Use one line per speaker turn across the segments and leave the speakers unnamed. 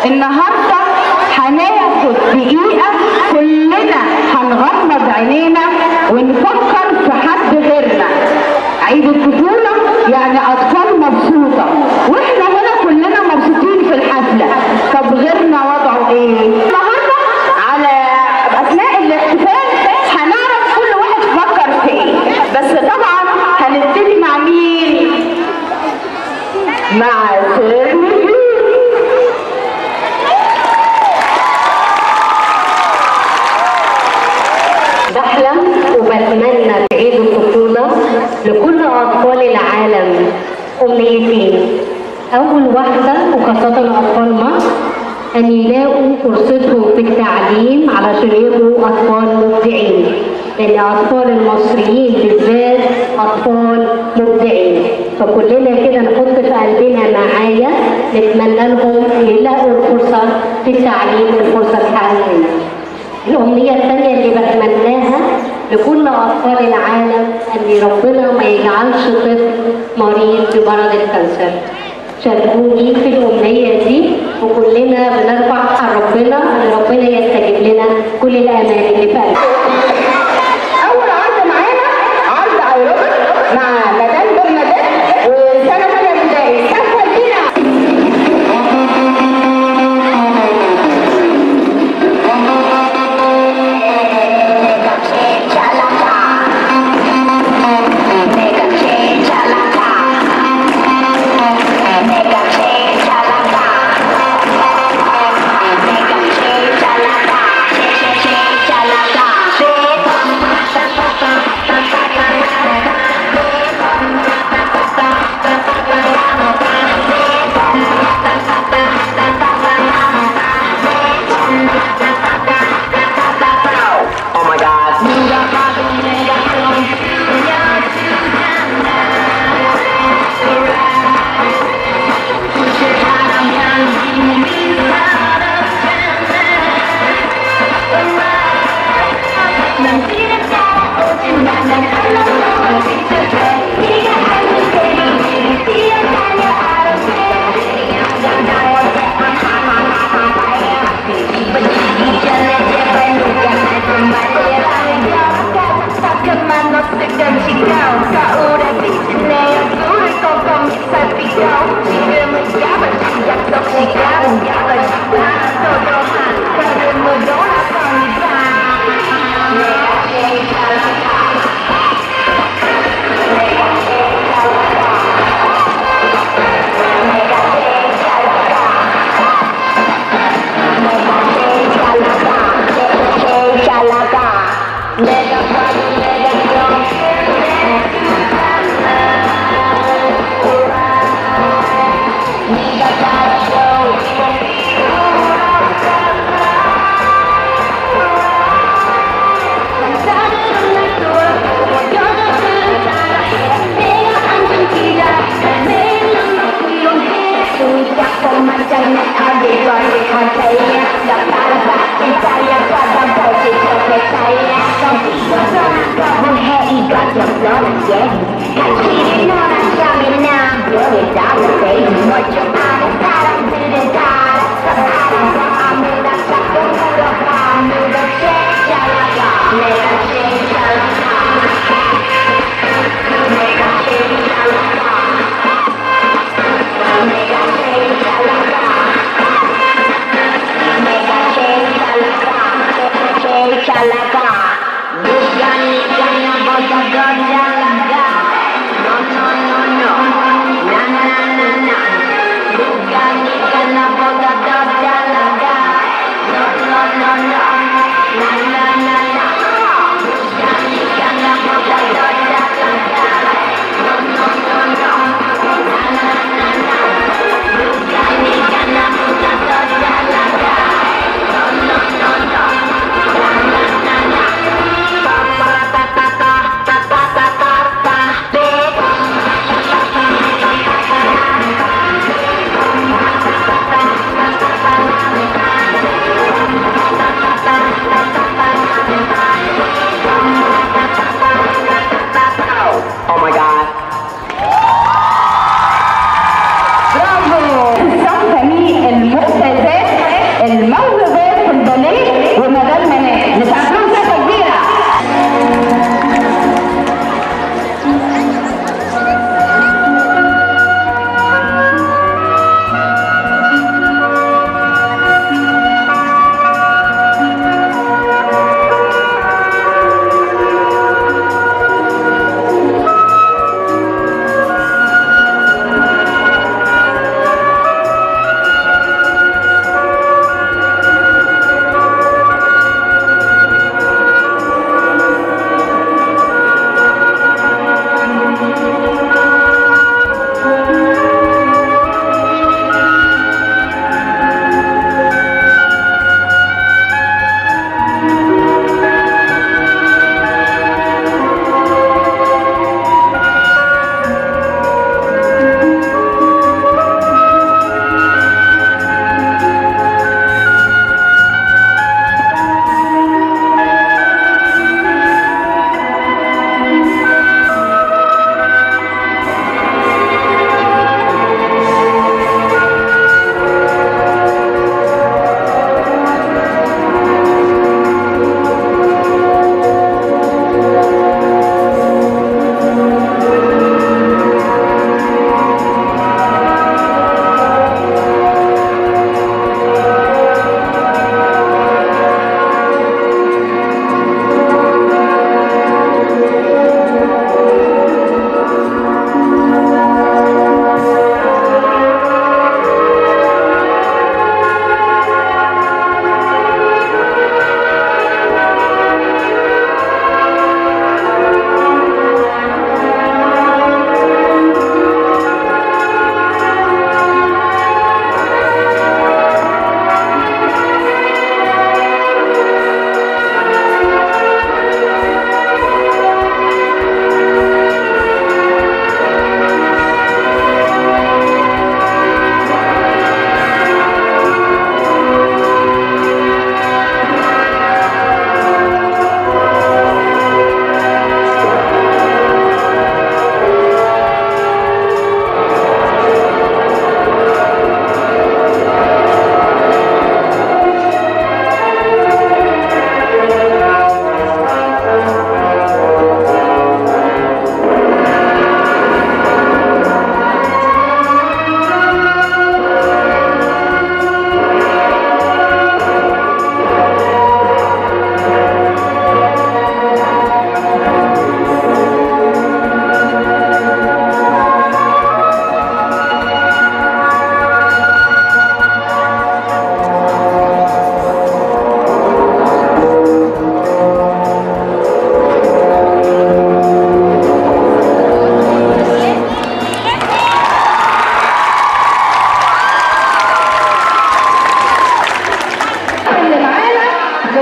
النهارده هناخد دقيقه كلنا هنغمض عينينا ونفكر في حد غيرنا عيد الطفوله يعني اطفال مبسوطه واحنا هنا كلنا مبسوطين في الحفله طب غيرنا وضعه ايه النهارده على اثناء الاحتفال هنعرف كل واحد فكر في ايه بس طبعا هنبتدي مع مين مع سيرمي
بحلم وبتمنى في عيد الطفولة لكل أطفال العالم أمنيتين أول واحدة وخاصة أطفال مصر أن يلاقوا فرصتهم في التعليم علشان يبقوا أطفال مبدعين لأن أطفال المصريين بالذات أطفال مبدعين فكلنا كده نحط في قلبنا معايا نتمنى لهم يلاقوا الفرصة في التعليم والفرصة الحقيقية الأمنية الثانية اللي بتمناها لكل أطفال العالم أن ربنا ما يجعلش طفل مريض بمرض الكانسر. شاركوني في الأمنية دي وكلنا بنرفع عن ربنا أن ربنا يستجيب لنا كل الآمال اللي في قلبنا.
اول عرض معانا عرض ايروبيك مع مدام برنادات وسنه ثانيه ابتدائي سافر كده
Cha la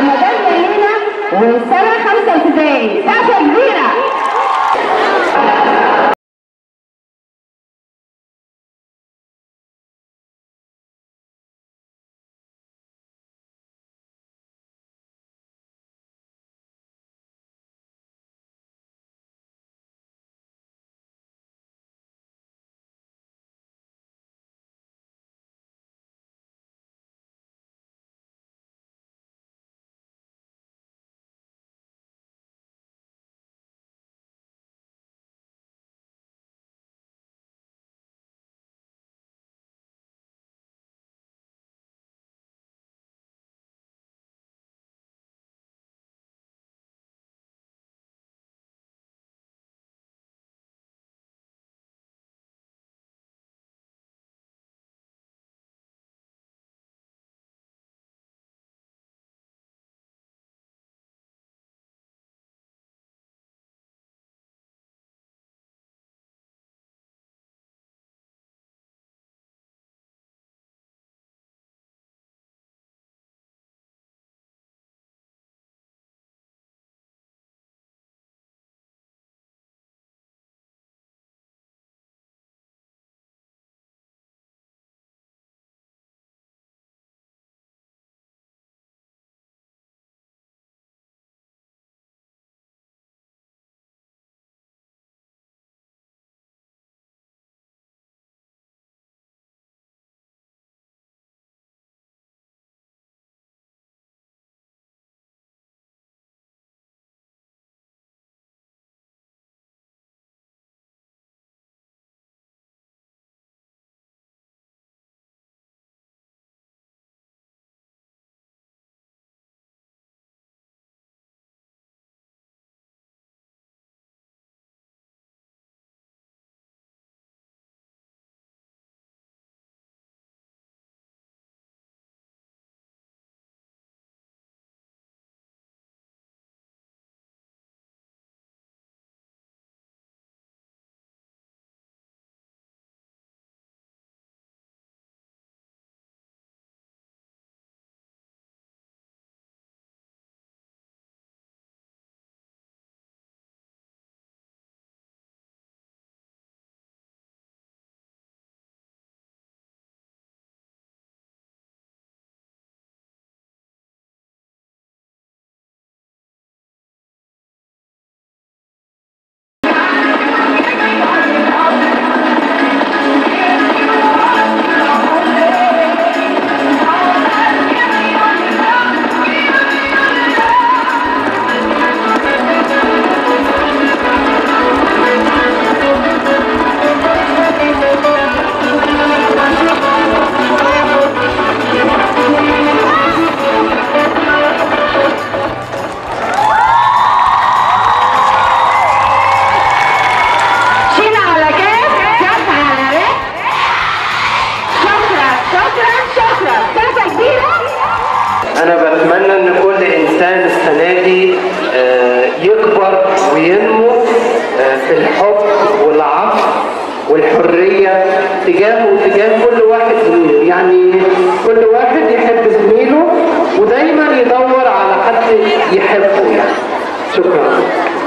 بميداليه لينا وسنه خمسه ابتدائي سقفه كبيره شين على كيف كف على رق شكرا شكرا شكرا سقفه كبيره
أنا بتمنى إن كل إنسان السنة دي آه، يكبر وينمو آه، في الحب والعطف والحرية تجاهه وتجاه كل واحد زميله يعني كل واحد يحب زميله ودايما يدور على حد يحبه يعني شكرا